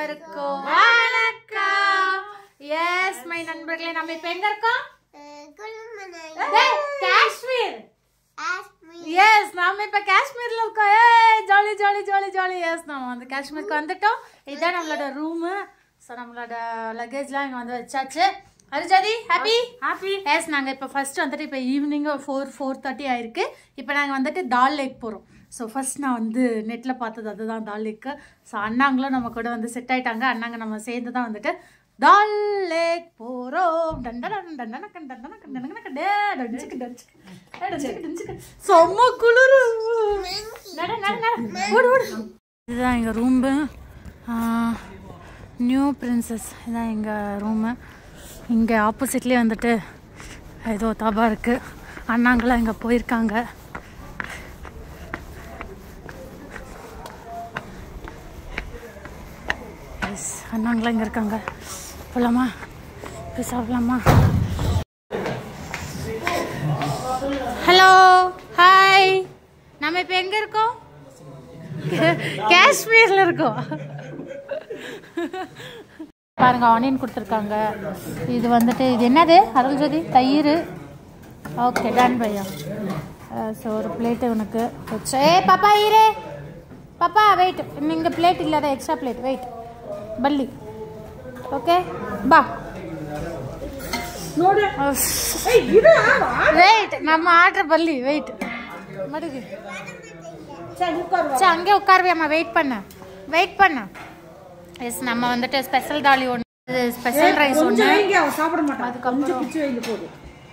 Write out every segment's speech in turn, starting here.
அனைவருக்கும் வணக்கம் S my நண்பர்களே நம்ம இப்ப எங்க இருக்கோம் டேய், காஷ்மீர் எஸ் நாம இப்ப காஷ்மீர்ல இருக்கோம் ஏய் jolly jolly jolly jolly yes நாம வந்து காஷ்மீருக்கு வந்துட்டோம் இதுதான் நம்மளோட ரூமு ஸோ நம்மளோட லக்கேஜ்லாம் இங்கே வந்து வச்சாச்சு அரிஜாதி ஹாப்பி ஹாப்பி எஸ் நாங்கள் இப்போ ஃபர்ஸ்ட் வந்துட்டு இப்போ ஈவினிங் ஃபோர் ஃபோர் தேர்ட்டி ஆயிருக்கு இப்போ நாங்கள் வந்துட்டு தால் லேக் போகிறோம் ஸோ ஃபர்ஸ்ட் நான் வந்து நெட்டில் பார்த்தது அதுதான் தால் லேக்கு ஸோ அண்ணாங்களும் நம்ம கூட வந்து செட் ஆயிட்டாங்க அண்ணாங்க நம்ம சேர்ந்து தான் வந்துட்டு தால் லேக் போகிறோம் டண்டன டண்டனக்கன் டண்டனக்கன் டண்டனக்கன் டே டடிச்சுக்கு டடிச்சுக்கு டே டடிச்சுக்கு டடிச்சுக்கு செம்ம குளிரு நட நட நட ஓடு ஓடு இதுதான் எங்கள் ரூம்பு நியூ பிரின்சஸ் இதுதான் எங்கள் ரூமு இங்கே ஆப்போசிட்லேயே வந்துட்டு ஏதோ தபா இருக்குது அண்ணாங்களாம் இங்கே போயிருக்காங்க எஸ் அண்ணாங்களாம் இங்கே இருக்காங்க போகலாமா போய் சாப்பிடலாமா ஹலோ ஹாய் நம்ம இப்போ எங்கே இருக்கோம் காஷ்மீரில் இருக்கோம் பாருங்க ஆனியன் கொடுத்துருக்காங்க இது வந்துட்டு இது என்னது அருள் ஜோதி தயிர் ஓகே டன் பையா ஸோ ஒரு பிளேட்டு உனக்கு வச்சு ஏ பாப்பா ஈரே பாப்பா வெயிட் நீங்கள் பிளேட் இல்லாத எக்ஸ்ட்ரா பிளேட் வெயிட் பல்லி ஓகே பா வெயிட் நம்ம ஆர்டர் பல்லி வெயிட் மடுகு சரி அங்கே உட்காருவியாம்மா வெயிட் பண்ண வெயிட் பண்ண எஸ் நம்ம வந்துட்டு ஸ்பெஷல் தாலி ஒன்று ஸ்பெஷல் ரைஸ் ஒன்று சாப்பிட மாட்டான் அதுக்கப்புறம் பிச்சு வைங்க போதும்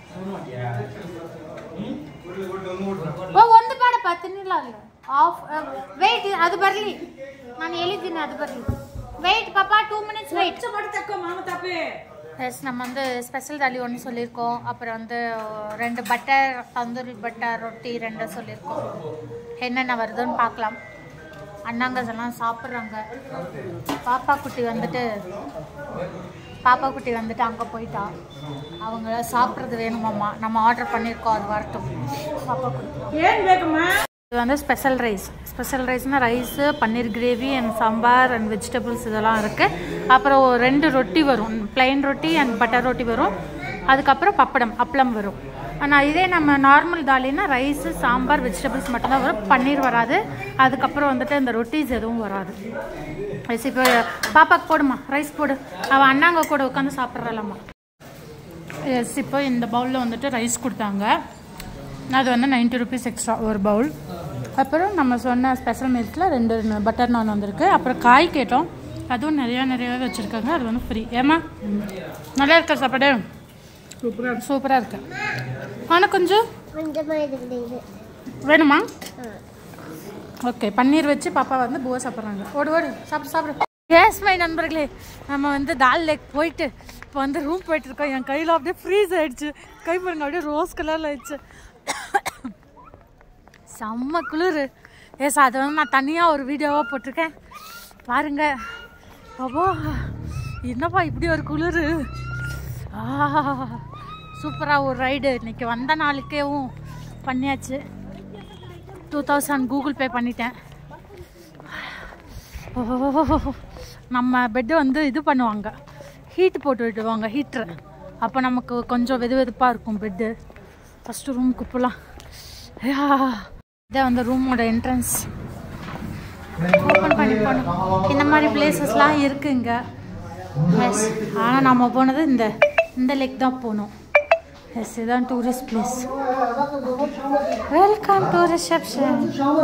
ಓ ಒಂದು ಬೇಡ ಪತ್ತಿನಿಲ್ಲ ಅಲ್ಲ ಆಫ್ ವೆಯ್ಟ್ ಅದು ಬರಲಿ ನಾನು ಹೇಳಿದ್ದೀನಿ ಅದು ಬರಲಿ வெயிட் பாப்பா டூ மினிட்ஸ் வெயிட் மட்டும் தக்க மாமா தாப்பே எஸ் நம்ம வந்து ஸ்பெஷல் தாலி ஒன்று சொல்லியிருக்கோம் அப்புறம் வந்து ரெண்டு பட்டர் தந்தூரி பட்டர் ரொட்டி ரெண்டு சொல்லியிருக்கோம் என்னென்ன வருதுன்னு பார்க்கலாம் அண்ணாங்கஸ் எல்லாம் சாப்பிட்றாங்க பாப்பா குட்டி வந்துட்டு பாப்பா குட்டி வந்துட்டு அங்கே போயிட்டா அவங்க சாப்பிட்றது வேணுமாம்மா நம்ம ஆர்டர் பண்ணியிருக்கோம் அது வரட்டும் பாப்பா குட்டி ஏன் வேகமா இது வந்து ஸ்பெஷல் ரைஸ் ஸ்பெஷல் ரைஸ்னால் rice paneer gravy and sambar and vegetables இதெல்லாம் இருக்குது அப்புறம் ஒரு ரெண்டு ரொட்டி வரும் plain ரொட்டி அண்ட் பட்டர் ரொட்டி வரும் அதுக்கப்புறம் பப்படம் அப்பளம் வரும் ஆனால் இதே நம்ம நார்மல் தாலினா ரைஸு சாம்பார் வெஜிடபிள்ஸ் மட்டும்தான் வரும் பன்னீர் வராது அதுக்கப்புறம் வந்துட்டு இந்த ரொட்டிஸ் எதுவும் வராது ரைஸ் இப்போ பாப்பாக்கு போடுமா ரைஸ் போடு அவள் அண்ணாங்க கூட உட்காந்து சாப்பிட்றலாமா எஸ் இப்போ இந்த பவுலில் வந்துட்டு ரைஸ் கொடுத்தாங்க அது வந்து நைன்ட்டி ருபீஸ் எக்ஸ்ட்ரா ஒரு பவுல் அப்புறம் நம்ம சொன்ன ஸ்பெஷல் மீல்ஸில் ரெண்டு பட்டர் நான் வந்திருக்கு அப்புறம் காய் கேட்டோம் அதுவும் நிறையா நிறையாவே வச்சுருக்காங்க அது வந்து ஃப்ரீ ஏமா நல்லா இருக்கா சாப்பாடு சூப்பரா சூப்பராக இருக்கு ஆனால் கொஞ்சம் கொஞ்சமா இருக்குது இது வேணுமா ஓகே பன்னீர் வச்சு பாப்பா வந்து பூவா சாப்பிட்றாங்க ஓடு ஓடு சாப்பிடு சாப்பிடு எஸ் மை நண்பர்களே நம்ம வந்து தால் லேக் போயிட்டு இப்போ வந்து ரூம் போயிட்டு இருக்கோம் என் கையில் அப்படியே ஃப்ரீஸ் ஆயிடுச்சு கை பாருங்க அப்படியே ரோஸ் கலரில் ஆயிடுச்சு செம்ம குளிர் எஸ் அது வந்து நான் தனியாக ஒரு வீடியோவாக போட்டிருக்கேன் பாருங்க அப்போ என்னப்பா இப்படி ஒரு குளிர் சூப்பராக ஒரு ரைடு இன்னைக்கு வந்த நாளுக்கேவும் பண்ணியாச்சு டூ தௌசண்ட் கூகுள் பே பண்ணிட்டேன் ஓ நம்ம பெட்டு வந்து இது பண்ணுவாங்க ஹீட் போட்டு விட்டுவாங்க ஹீட்ரு அப்போ நமக்கு கொஞ்சம் வெது வெதுப்பாக இருக்கும் பெட்டு ஃபஸ்ட்டு ரூமுக்கு போகலாம் இதான் வந்து ரூமோட என்ட்ரன்ஸ் ஓப்பன் பண்ணி போகணும் இந்த மாதிரி பிளேசஸ்லாம் இருக்குங்க எஸ் ஆனால் நம்ம போனது இந்த இந்த லேக் தான் போனோம் எஸ் இதுதான் tourist place welcome to reception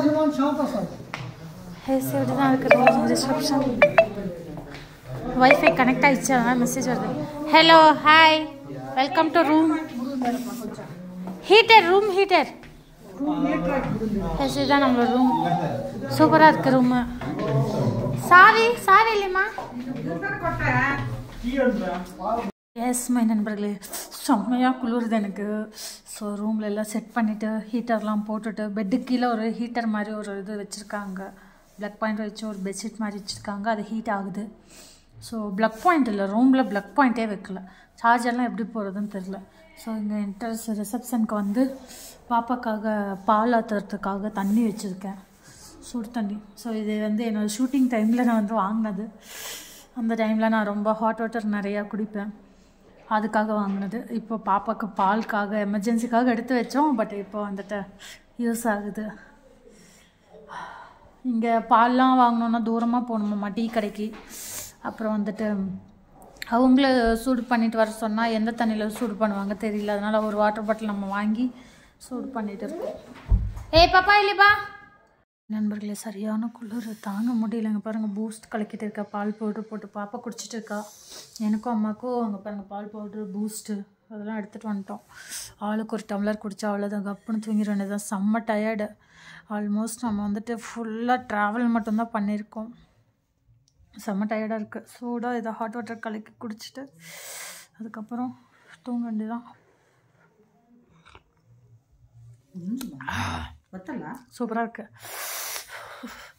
yes இப்படி தான் இருக்குது ரிசப்ஷன் வைஃபை கனெக்ட் ஆயிடுச்சு அதனால் மெசேஜ் வருது hello hi welcome to room heater room heater yes இதுதான் நம்மளோட ரூம் சூப்பராக இருக்குது ரூமு சாவி சாவி இல்லைம்மா எஸ் மை நண்பர்களே செம்மையாக குளிருது எனக்கு ஸோ ரூமில் எல்லாம் செட் பண்ணிவிட்டு ஹீட்டர்லாம் போட்டுட்டு பெட்டு கீழே ஒரு ஹீட்டர் மாதிரி ஒரு இது வச்சுருக்காங்க ப்ளக் பாயிண்ட் வச்சு ஒரு பெட்ஷீட் மாதிரி வச்சுருக்காங்க அது ஹீட் ஆகுது ஸோ ப்ளக் பாயிண்ட் இல்லை ரூமில் ப்ளக் பாயிண்ட்டே வைக்கல சார்ஜர்லாம் எப்படி போகிறதுன்னு தெரில ஸோ இங்கே என்ட்ரன்ஸ் ரிசப்ஷனுக்கு வந்து பாப்பாக்காக பால் ஆற்றுறதுக்காக தண்ணி வச்சுருக்கேன் சுடு தண்ணி ஸோ இது வந்து என்னோடய ஷூட்டிங் டைமில் நான் வந்து வாங்கினது அந்த டைமில் நான் ரொம்ப ஹாட் வாட்டர் நிறையா குடிப்பேன் அதுக்காக வாங்கினது இப்போ பாப்பாவுக்கு பாலுக்காக எமர்ஜென்சிக்காக எடுத்து வச்சோம் பட் இப்போ வந்துட்டு யூஸ் ஆகுது இங்கே பால்லாம் வாங்கணுன்னா தூரமாக போகணுமாம்மா டீ கடைக்கு அப்புறம் வந்துட்டு அவங்கள சூடு பண்ணிட்டு வர சொன்னால் எந்த தண்ணியில் சூடு பண்ணுவாங்க தெரியல அதனால் ஒரு வாட்டர் பாட்டில் நம்ம வாங்கி சூடு பண்ணிட்டு இருக்கோம் ஏய் பாப்பா இல்லைப்பா நண்பர்களே சரியான குளிர் தாங்க முடியலங்க பாருங்கள் பூஸ்ட் கலக்கிட்டு இருக்கா பால் பவுட்ரு போட்டு பாப்பா குடிச்சிட்டு இருக்கா எனக்கும் அம்மாக்கும் அங்கே பாருங்கள் பால் பவுட்ரு பூஸ்ட்டு அதெல்லாம் எடுத்துகிட்டு வந்துட்டோம் ஆளுக்கு ஒரு டம்ளர் குடிச்சா அவ்வளோதான் கப்புன்னு தூங்கிட வேண்டியதான் செம்ம டயர்டு ஆல்மோஸ்ட் நம்ம வந்துட்டு ஃபுல்லாக ட்ராவல் மட்டும்தான் பண்ணியிருக்கோம் செம்ம டயர்டாக இருக்குது சூடாக இதை ஹாட் வாட்டர் கலக்கி குடிச்சிட்டு அதுக்கப்புறம் தூங்க வேண்டியதான் ಗೊತ್ತಲ್ಲ சூப்பராக இருக்குது